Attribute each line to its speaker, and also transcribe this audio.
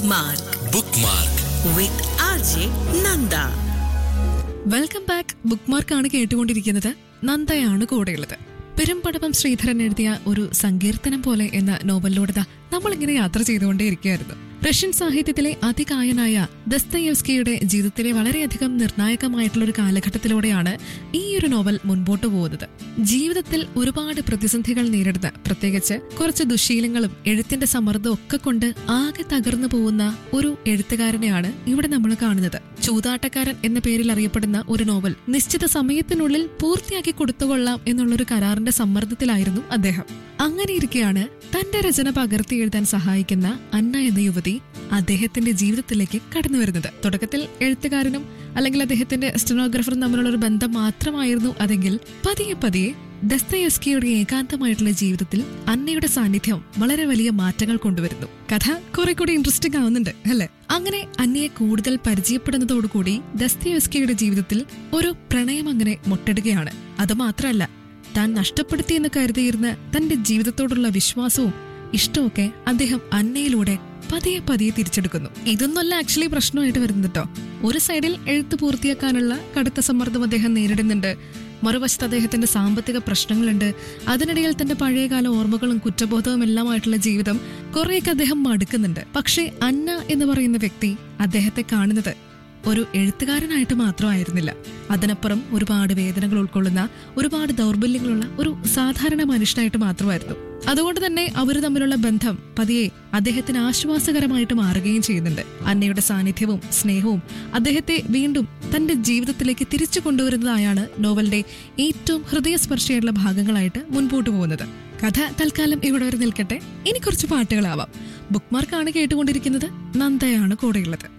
Speaker 1: Bookmark
Speaker 2: bookmark
Speaker 1: with RJ Nanda.
Speaker 3: Welcome back ബുക്ക് മാർക്കാണ് കേട്ടുകൊണ്ടിരിക്കുന്നത് നന്ദയാണ് കൂടെയുള്ളത് പെരുമ്പടവം ശ്രീധരൻ എഴുതിയ ഒരു സങ്കീർത്തനം പോലെ എന്ന നോവലിലൂടെ ദാ നമ്മളിങ്ങനെ യാത്ര ചെയ്തുകൊണ്ടേയിരിക്കുകയായിരുന്നു റഷ്യൻ സാഹിത്യത്തിലെ അതികായനായ ദസ്തയേവ്സ്കിയുടെ ജീവിതത്തിലെ വളരെയധികം നിർണായകമായിട്ടുള്ള ഒരു കാലഘട്ടത്തിലൂടെയാണ് ഈ ഒരു നോവൽ മുൻപോട്ട് പോകുന്നത് ജീവിതത്തിൽ ഒരുപാട് പ്രതിസന്ധികൾ നേരിടുന്ന പ്രത്യേകിച്ച് കുറച്ച് ദുശീലങ്ങളും എഴുത്തിന്റെ സമ്മർദ്ദവും ഒക്കെ കൊണ്ട് ആകെ തകർന്നു പോകുന്ന ഒരു എഴുത്തുകാരനെയാണ് ഇവിടെ നമ്മൾ കാണുന്നത് ചൂതാട്ടക്കാരൻ എന്ന പേരിൽ അറിയപ്പെടുന്ന ഒരു നോവൽ നിശ്ചിത സമയത്തിനുള്ളിൽ പൂർത്തിയാക്കി കൊടുത്തുകൊള്ളാം എന്നുള്ളൊരു കരാറിന്റെ സമ്മർദ്ദത്തിലായിരുന്നു അദ്ദേഹം അങ്ങനെ ഇരിക്കെയാണ് തന്റെ രചന പകർത്തി എഴുതാൻ സഹായിക്കുന്ന അന്ന എന്ന യുവതി അദ്ദേഹത്തിന്റെ ജീവിതത്തിലേക്ക് കടന്നു വരുന്നത് തുടക്കത്തിൽ എഴുത്തുകാരനും അല്ലെങ്കിൽ അദ്ദേഹത്തിന്റെ സ്റ്റെനോഗ്രാഫറും തമ്മിലുള്ള ഒരു ബന്ധം മാത്രമായിരുന്നു അതെങ്കിൽ പതിയെ പതിയെ ദസ്തയസ്കിയുടെ ഏകാന്തമായിട്ടുള്ള ജീവിതത്തിൽ അന്നയുടെ സാന്നിധ്യം വളരെ വലിയ മാറ്റങ്ങൾ കൊണ്ടുവരുന്നു കഥ കുറെ കൂടി ഇൻട്രസ്റ്റിംഗ് ആവുന്നുണ്ട് അല്ലെ അങ്ങനെ അന്നയെ കൂടുതൽ പരിചയപ്പെടുന്നതോടുകൂടി ദസ്തയസ്കിയുടെ ജീവിതത്തിൽ ഒരു പ്രണയം അങ്ങനെ മുട്ടെടുകയാണ് അത് മാത്രമല്ല താൻ നഷ്ടപ്പെടുത്തിയെന്ന് കരുതിയിരുന്ന തന്റെ ജീവിതത്തോടുള്ള വിശ്വാസവും ഇഷ്ടമൊക്കെ അദ്ദേഹം അന്നയിലൂടെ പതിയെ പതിയെ തിരിച്ചെടുക്കുന്നു ഇതൊന്നുമല്ല ആക്ച്വലി പ്രശ്നമായിട്ട് വരുന്നത് കേട്ടോ ഒരു സൈഡിൽ എഴുത്ത് പൂർത്തിയാക്കാനുള്ള കടുത്ത സമ്മർദ്ദം അദ്ദേഹം നേരിടുന്നുണ്ട് മറുവശത്ത് അദ്ദേഹത്തിന്റെ സാമ്പത്തിക പ്രശ്നങ്ങളുണ്ട് അതിനിടയിൽ തന്റെ പഴയകാല ഓർമ്മകളും കുറ്റബോധവും എല്ലാമായിട്ടുള്ള ജീവിതം കുറേയൊക്കെ അദ്ദേഹം മടുക്കുന്നുണ്ട് പക്ഷേ അന്ന എന്ന് പറയുന്ന വ്യക്തി അദ്ദേഹത്തെ കാണുന്നത് ഒരു എഴുത്തുകാരനായിട്ട് മാത്രമായിരുന്നില്ല അതിനപ്പുറം ഒരുപാട് വേദനകൾ ഉൾക്കൊള്ളുന്ന ഒരുപാട് ദൗർബല്യങ്ങളുള്ള ഒരു സാധാരണ മനുഷ്യനായിട്ട് മാത്രമായിരുന്നു അതുകൊണ്ട് തന്നെ അവർ തമ്മിലുള്ള ബന്ധം പതിയെ അദ്ദേഹത്തിന് ആശ്വാസകരമായിട്ട് മാറുകയും ചെയ്യുന്നുണ്ട് അന്നയുടെ സാന്നിധ്യവും സ്നേഹവും അദ്ദേഹത്തെ വീണ്ടും തന്റെ ജീവിതത്തിലേക്ക് തിരിച്ചു കൊണ്ടുവരുന്നതായാണ് നോവലിന്റെ ഏറ്റവും ഹൃദയസ്പർശിയായിട്ടുള്ള ഭാഗങ്ങളായിട്ട് മുൻപോട്ട് പോകുന്നത് കഥ തൽക്കാലം ഇവിടെ വരെ നിൽക്കട്ടെ ഇനി കുറച്ച് പാട്ടുകളാവാം ബുക്ക് മാർക്കാണ് കേട്ടുകൊണ്ടിരിക്കുന്നത് നന്ദയാണ് കൂടെയുള്ളത്